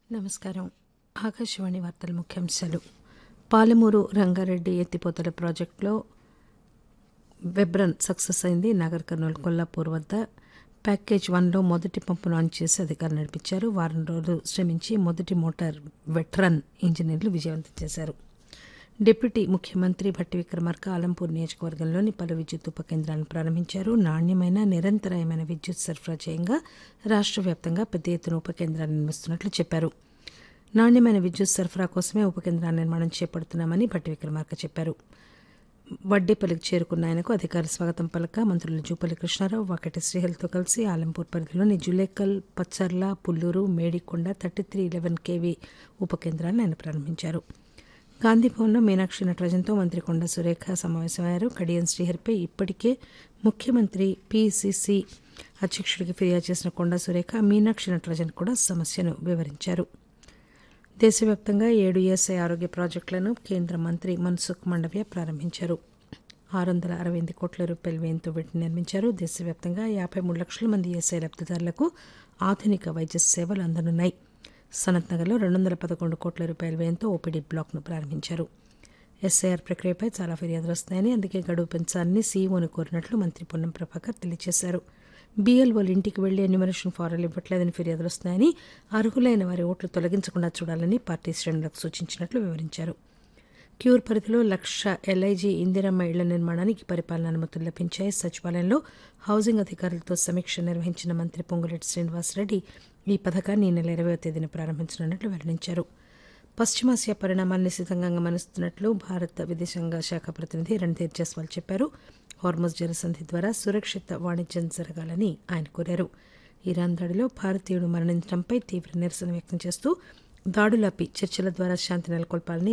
నమస్కారం ఆకాశవాణి వార్తల ముఖ్యాంశాలు పాలమూరు రంగారెడ్డి ఎత్తిపోతల ప్రాజెక్టులో వెబ్రన్ సక్సెస్ అయింది నాగర్ కర్నూలు కొల్లాపూర్ వద్ద ప్యాకేజ్ వన్లో మొదటి పంపును ఆన్ చేసి అధికారులు నడిపించారు వారం రోజులు శ్రమించి మొదటి మోటార్ వెట్రన్ ఇంజనీర్లు విజయవంతం చేశారు డిప్యూటీ ముఖ్యమంత్రి భట్టి విక్రమార్క ఆలంపూర్ నియోజకవర్గంలోని పలు విద్యుత్ ఉప కేంద్రాలను ప్రారంభించారు నాణ్యమైన నిరంతరాయమైన విద్యుత్ సరఫరా చేయంగా రాష్ట్ర వ్యాప్తంగా పెద్ద ఎత్తున ఉప కేంద్రాలు నిర్మిస్తున్నట్లు చెప్పారు నాణ్యమైన విద్యుత్ సరఫరా కోసమే ఉప కేంద్రాల నిర్మాణం చేపడుతున్నామని భట్టి విక్రమార్క చెప్పారు వడ్డేపల్లికి చేరుకున్న ఆయనకు అధికారులు స్వాగతం పలక మంత్రులు జూపల్లి కృష్ణారావు వాకటి శ్రీహరితో కలిసి ఆలంపూర్ పరిధిలోని Julekal Pacharla Pulluru Medikonda thirty three eleven KV ఉప కేంద్రాలను ఆయన ప్రారంభించారు గాంధీభవన్లో మీనాక్షి నటరాజన్తో మంత్రి కొండ సురేఖ సమావేశమయ్యారు కడియం శ్రీహరిపై ఇప్పటికే ముఖ్యమంత్రి పీసీసీ అధ్యక్షుడికి ఫిర్యాదు చేసిన కొండ సురేఖ మీనాక్షి నటరాజన్ కూడా సమస్యను వివరించారు దేశవ్యాప్తంగా ఏడు ఈఎస్ఐ ఆరోగ్య ప్రాజెక్టులను కేంద్ర మంత్రి మన్సుఖ్ మండవ్య ప్రారంభించారు ఆరు వందల అరవై ఎనిమిది కోట్ల రూపాయల వ్యయంతో వీటిని నిర్మించారు దేశవ్యాప్తంగా యాభై మూడు లక్షల మంది ఈఎస్ఐ లబ్దిదారులకు ఆధునిక వైద్య సేవలు అందనున్నాయి సనత్ నగర్లో రెండు వందల పదకొండు కోట్ల రూపాయల వ్యయంతో ఓపీడీ బ్లాక్ను ప్రారంభించారు ఎస్ఐఆర్ ప్రక్రియపై చాలా ఫిర్యాదులు వస్తున్నాయని అందుకే గడువు పెంచాలని సీఈఓను కోరినట్లు మంత్రి పొన్నం ప్రభాకర్ తెలియజేశారు బీఎల్ఓలు ఇంటికి వెళ్లి ఎన్యూమరేషన్ ఫారాలు ఇవ్వట్లేదని ఫిర్యాదులు వస్తున్నాయని అర్హులైన వారి ఓట్లు తొలగించకుండా చూడాలని పార్టీ శ్రేణులకు సూచించినట్లు వివరించారు క్యూర్ పరిధిలో లక్ష ఎల్ఐజీ ఇందిరమ్మ ఇళ్ల నిర్మాణానికి పరిపాలన అనుమతులు లభించాయి సచివాలయంలో హౌసింగ్ అధికారులతో సమీక్ష నిర్వహించిన మంత్రి పొంగులేటి శ్రీనివాసరెడ్డి ఈ పథకాన్ని ఈ నెల ఇరవై తేదీన ప్రారంభించనున్నట్లు వెల్లడించారు పశ్చిమాసియా పరిణామాలు నిశితంగా గమనిస్తున్నట్లు భారత విదేశాంగ శాఖ ప్రతినిధి రణ్ధీర్ జస్వాల్ చెప్పారు హార్మోజ్ జలసంధి ద్వారా సురక్షిత వాణిజ్యం జరగాలని ఆయన కోరారు ఇరాన్ దాడిలో భారతీయుడు మరణించడంపై తీవ్ర నిరసన వ్యక్తం చేస్తూ దాడులాపి చర్చల ద్వారా శాంతి నెలకొల్పాలని